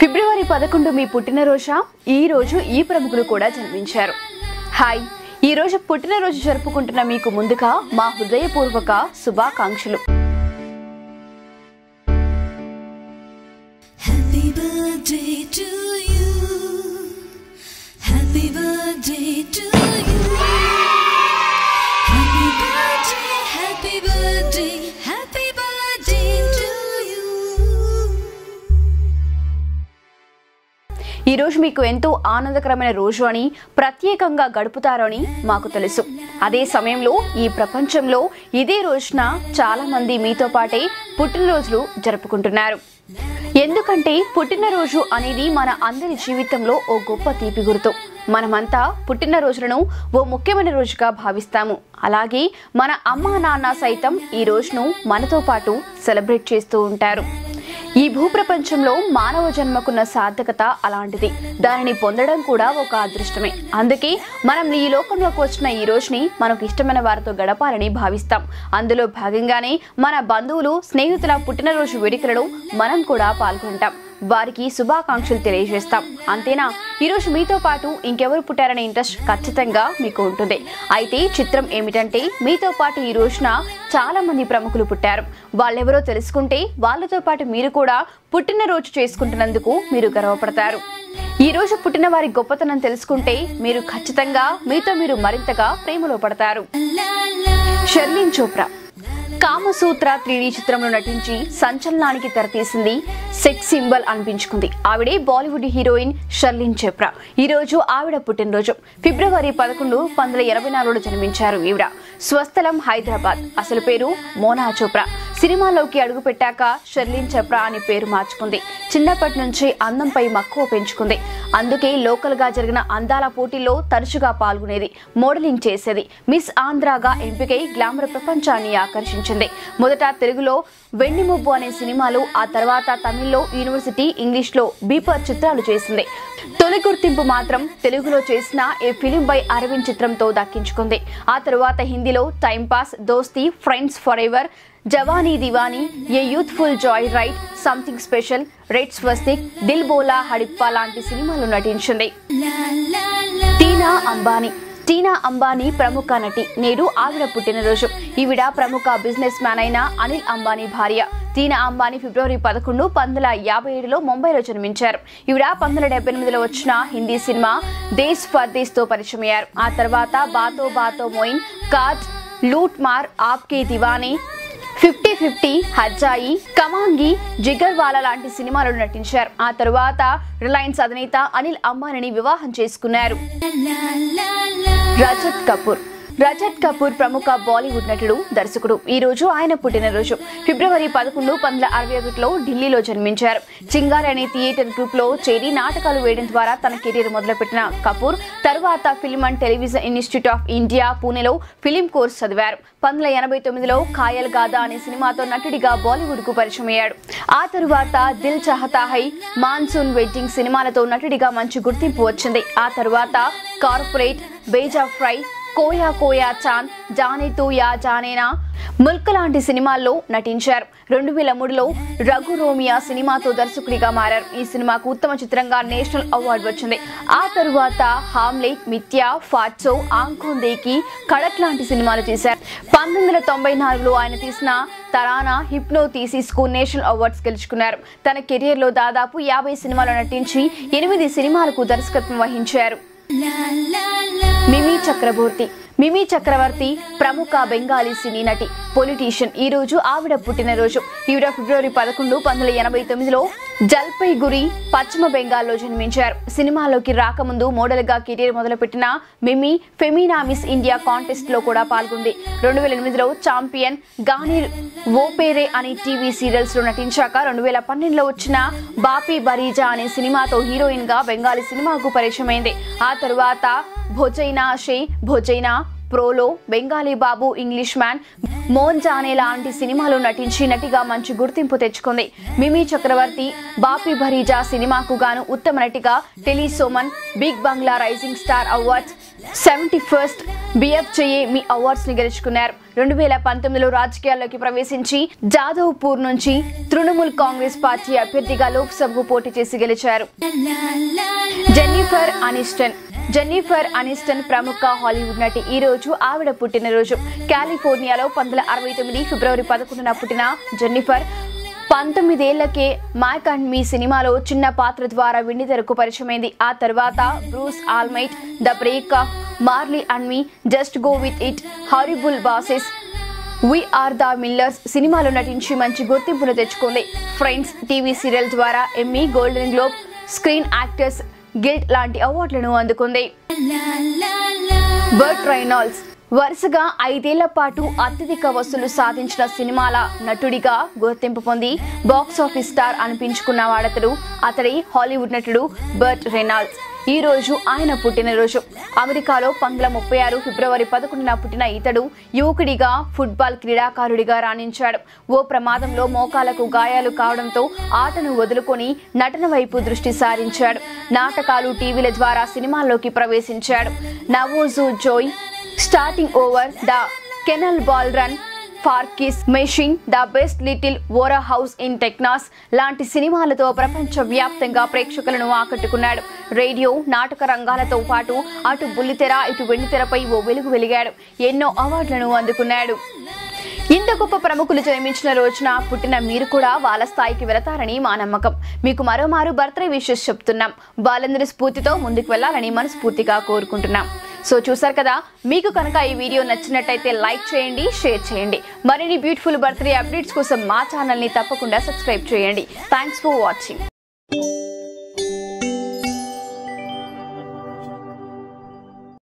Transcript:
ఫిబ్రవరి పదకొండు మీ పుట్టినరోజా ఈ రోజు ఈ ప్రముఖులు కూడా జన్మించారు హాయ్ ఈ రోజు పుట్టినరోజు జరుపుకుంటున్న మీకు ముందుగా మా హృదయపూర్వక శుభాకాంక్షలు Happy birthday to you. Happy birthday to you. Happy birthday, happy birthday, happy birthday to you. ఈ రోజు మీకు ఎంతో ఆనందకరమైన రోజు అని ప్రత్యేకంగా గడుపుతారని మాకు తెలుసు అదే సమయంలో ఈ ప్రపంచంలో ఇదే రోజున చాలా మంది మీతో పాటే పుట్టినరోజులు జరుపుకుంటున్నారు ఎందుకంటే పుట్టినరోజు అనేది మన అందరి జీవితంలో ఓ గొప్ప తీపి గుర్తు మనమంతా పుట్టినరోజులను ఓ ముఖ్యమైన రోజుగా భావిస్తాము అలాగే మన అమ్మా నాన్న సైతం ఈ రోజును మనతో పాటు సెలబ్రేట్ చేస్తూ ఉంటారు ఈ భూప్రపంచంలో మానవ జన్మకున్న సార్థకత అలాంటిది దానిని పొందడం కూడా ఒక అదృష్టమే అందుకే మనం ఈ లోకంలోకి వచ్చిన ఈ రోజుని మనకు ఇష్టమైన వారితో గడపాలని భావిస్తాం అందులో భాగంగానే మన బంధువులు స్నేహితుల పుట్టినరోజు వేడుకలను మనం కూడా పాల్గొంటాం వారికి శుభాకాంక్షలు తెలియజేస్తాం అంతేనా ఈరోజు మీతో పాటు ఇంకెవరు పుట్టారనే ఇంట్రెస్ట్ ఖచ్చితంగా మీకు ఉంటుంది అయితే చిత్రం ఏమిటంటే మీతో పాటు ఈ రోజున చాలా మంది ప్రముఖులు పుట్టారు వాళ్ళెవరో తెలుసుకుంటే వాళ్ళతో పాటు మీరు కూడా పుట్టినరోజు చేసుకుంటున్నందుకు మీరు గర్వపడతారు ఈ రోజు పుట్టిన వారి గొప్పతనం తెలుసుకుంటే మీరు ఖచ్చితంగా మీతో మీరు మరింతగా ప్రేమలో పడతారు La la. Sherlyn Chopra Kamasutra three D చిత్రంలో నటించి సంచలనానికి తెరతీసింది సెక్స్ సింబల్ అనిపించుకుంది ఆవిడే బాలీవుడ్ హీరోయిన్ షర్లిన్ చోప్రా ఈ రోజు ఆవిడ పుట్టినరోజు ఫిబ్రవరి పదకొండు పంతొమ్మిది ఎనభై నాలుగులో జన్మించారు ఈవిడ స్వస్థలం హైదరాబాద్ అసలు పేరు మోనా చోప్రా సినిమాలోకి అడుగుపెట్టాక షర్లిన్ చోప్రా అని పేరు మార్చుకుంది చిన్నప్పటి నుంచి అందంపై మక్కువ పెంచుకుంది అందుకే లోకల్ గా జరిగిన అందాల పోటీల్లో తరచుగా పాల్గొనేది మోడలింగ్ చేసేది మిస్ ఆంధ్రాగా ఎంపికై గ్లామర్ ప్రపంచాన్ని ఆకర్షించింది మొదట తెలుగులో వెండి ముబ్బు అనే సినిమాలు ఆ తర్వాత తమిళ్లో యూనివర్సిటీ ఇంగ్లీష్ లో బీపర్ చిత్రాలు చేసింది తొలి గుర్తింపు మాత్రం తెలుగులో చేసిన ఏ ఫిలిం బై అరవింద్ చిత్రంతో దక్కించుకుంది ఆ తరువాత హిందీలో time pass Dosti friends for ever Jawani Diwani a youthful joyride something special red Swastik Dil Bola Hadippa లాంటి సినిమాలు నటించింది La la la. టీనా అంబానీ టీనా అంబానీ ప్రముఖ నటి నేడు ఆవిడ పుట్టినరోజు ఈవిడ ప్రముఖ బిజినెస్ మ్యాన్ అయిన అనిల్ అంబానీ భార్య టీనా అంబానీ ఫిబ్రవరి పదకొండు పంతొమ్మిది యాభై ఏడులో ముంబైలో జన్మించారు ఈవిడ పంతొమ్మిది డెబ్బై ఎనిమిదిలో వచ్చిన హిందీ సినిమా దేశ్ పర్దేశ్ తో పరిచయం అయ్యారు ఆ తర్వాత బాతో బాతో మోయిన్ కాజ్ లూట్ మార్ ఆప్కే దివానీ ఫిఫ్టీ ఫిఫ్టీ హజ్జాయి కమాంగి జిగర్ వాలా లాంటి సినిమాలలో నటించారు ఆ తరువాత రిలయన్స్ అధినేత అనిల్ అంబానీని వివాహం చేసుకున్నారు La la la. Rajat Kapoor Rajat Kapoor ప్రముఖ బాలీవుడ్ నటుడు దర్శకుడు ఈ రోజు ఆయన పుట్టినరోజు ఫిబ్రవరి పదకొండు పంతొమ్మిది అరవై ఒకటిలో ఢిల్లీలో జన్మించారు చింగారి అనే థియేటర్ గ్రూప్ లో చేరి నాటకాలు వేయడం ద్వారా తన కెరీర్ మొదలుపెట్టిన కపూర్ తరువాత film and television institute of India పూణేలో ఫిలిం కోర్స్ చదివారు పంతొమ్మిది ఎనభై తొమ్మిదిలో ఖాయల్ గాదా అనే సినిమాతో నటుడిగా బాలీవుడ్ కు పరిచయం అయ్యాడు ఆ తరువాత దిల్ చాహతా హై మాన్సూన్ వెడ్డింగ్ సినిమాలతో నటుడిగా మంచి గుర్తింపు వచ్చింది ఆ తరువాత కార్పొరేట్ బేజా ఫ్రై కోయా కోయా చాంద్ జానే తూ యా జానేనా ముల్క్ లాంటి సినిమాల్లో నటించారు రెండు వేల మూడులో రఘు రోమియా సినిమాతో దర్శకుడిగా మారారు ఈ సినిమాకు ఉత్తమ చిత్రంగా నేషనల్ అవార్డు వచ్చింది ఆ తరువాత హామ్లేట్ మిథ్యా ఫాట్సో ఆంకోందేకి కడక్ లాంటి సినిమాలు చేశారు పంతొమ్మిది వందల తొంభై నాలుగులో ఆయన తీసిన తరానా హిప్నో థీసిస్ కు నేషనల్ అవార్డ్స్ గెలుచుకున్నారు తన కెరీర్ లో దాదాపు యాభై సినిమాలు నటించి ఎనిమిది సినిమాలకు దర్శకత్వం వహించారు La la la. మిమీ చక్రవర్తి మిమీ చక్రవర్తి ప్రముఖ బెంగాలీ సినీ నటి పొలిటీషియన్ ఈ రోజు ఆవిడ పుట్టినరోజు ఈవిడ ఫిబ్రవరి పదకొండు పంతొమ్మిది ఎనభై తొమ్మిదిలో జల్పైగురి పశ్చిమ బెంగాల్లో జన్మించారు సినిమాలోకి రాకముందు మోడల్ గా కెరీర్ మొదలుపెట్టిన మిమీ ఫెమినా మిస్ ఇండియా కాంటెస్ట్ లో కూడా పాల్గొంది రెండు వేల ఎనిమిదిలో చాంపియన్ గానీ ఓపేరే అనే టీవీ సీరియల్స్ లో నటించాక రెండు వేల పన్నెండులో వచ్చిన బాపీ బరీజా అనే సినిమాతో హీరోయిన్ గా బెంగాలీ సినిమాకు పరిచయమైంది ఆ తరువాత భోజైనా షే భోజైనా ప్రోలో బెంగాలీ బాబు ఇంగ్లీష్ మ్యాన్ మోన్ జానే లాంటి సినిమాలు నటించి నటిగా మంచి గుర్తింపు తెచ్చుకుంది మిమీ చక్రవర్తి బాపి భరీజా సినిమాకు గాను ఉత్తమ నటిగా టెలిసోమన్ big Bangla rising star awards seventy first B F చెయ్యి మీ అవార్డ్స్ ని గెలుచుకున్నారు రెండు వేల పంతొమ్మిదిలో రాజకీయాల్లోకి ప్రవేశించి జాదవ్పూర్ నుంచి తృణమూల్ కాంగ్రెస్ పార్టీ అభ్యర్థిగా లోక్సభకు పోటీ చేసి గెలిచారు జెన్నిఫర్ అనిస్టన్ జెన్నిఫర్ అనిస్టన్ ప్రముఖ హాలీవుడ్ నటి ఈ రోజు ఆవిడ పుట్టినరోజు కాలిఫోర్నియాలో పంతొమ్మిది అరవై తొమ్మిది ఫిబ్రవరి పదకొండున పుట్టిన జెన్నిఫర్ పంతొమ్మిదేళ్లకే మైక్ అండ్ మీ సినిమాలో చిన్న పాత్ర ద్వారా వెండితెరకు పరిచయమైంది ఆ తర్వాత Bruce almighty the break up Marley and me just go with it horrible bosses we are the Millers సినిమాలో నటించి మంచి గుర్తింపును తెచ్చుకుంది ఫ్రెండ్స్ టీవీ సీరియల్ ద్వారా Emmy golden globe screen actors guild లాంటి అవార్డులను అందుకుంది బర్ట్ రైనాల్డ్స్ వరుసగా ఐదేళ్ల పాటు అత్యధిక వసూలు సాధించిన సినిమాల నటుడిగా గుర్తింపు పొంది బాక్స్ ఆఫీస్ స్టార్ అనిపించుకున్న వాడతడు అతడి హాలీవుడ్ నటుడు బర్ట్ రెనాల్డ్స్ ఈ రోజు ఆయన పుట్టినరోజు అమెరికాలో పంతొమ్మిది ముప్పై ఆరు ఫిబ్రవరి పదకొండున పుట్టిన ఇతడు యువకుడిగా ఫుట్బాల్ క్రీడాకారుడిగా రాణించాడు ఓ ప్రమాదంలో మోకాలకు గాయాలు కావడంతో ఆటను వదులుకొని నటన వైపు దృష్టి సారించాడు నాటకాలు టీవీల ద్వారా సినిమాల్లోకి ప్రవేశించాడు నవోజు జోయ్ starting over the cannonball run ఫార్కిస్ machine the best little whorehouse in Texas లాంటి సినిమాలతో ప్రపంచ వ్యాప్తంగా ప్రేక్షకులను ఆకట్టుకున్నాడు రేడియో నాటక రంగాలతో పాటు అటు బుల్లితెర ఇటు వెండితెరపై ఓ వెలుగు వెలిగాడు ఎన్నో అవార్డులను అందుకున్నాడు ఇంత గొప్ప ప్రముఖులు జన్మించిన రోజున పుట్టిన మీరు కూడా వాళ్ళ స్థాయికి వెళతారని మా నమ్మకం మీకు మరోమారు బర్త్డే విషెస్ చెప్తున్నాం బాలందరి స్ఫూర్తితో ముందుకు వెళ్ళాలని మనస్ఫూర్తిగా కోరుకుంటున్నాం సో చూసారు కదా మీకు కనుక ఈ వీడియో నచ్చినట్టయితే లైక్ చేయండి షేర్ చేయండి మరిన్ని బ్యూటిఫుల్ బర్త్డే అప్డేట్స్ కోసం మా ఛానల్ని తప్పకుండా సబ్స్క్రైబ్ చేయండి థ్యాంక్స్ ఫర్ వాచింగ్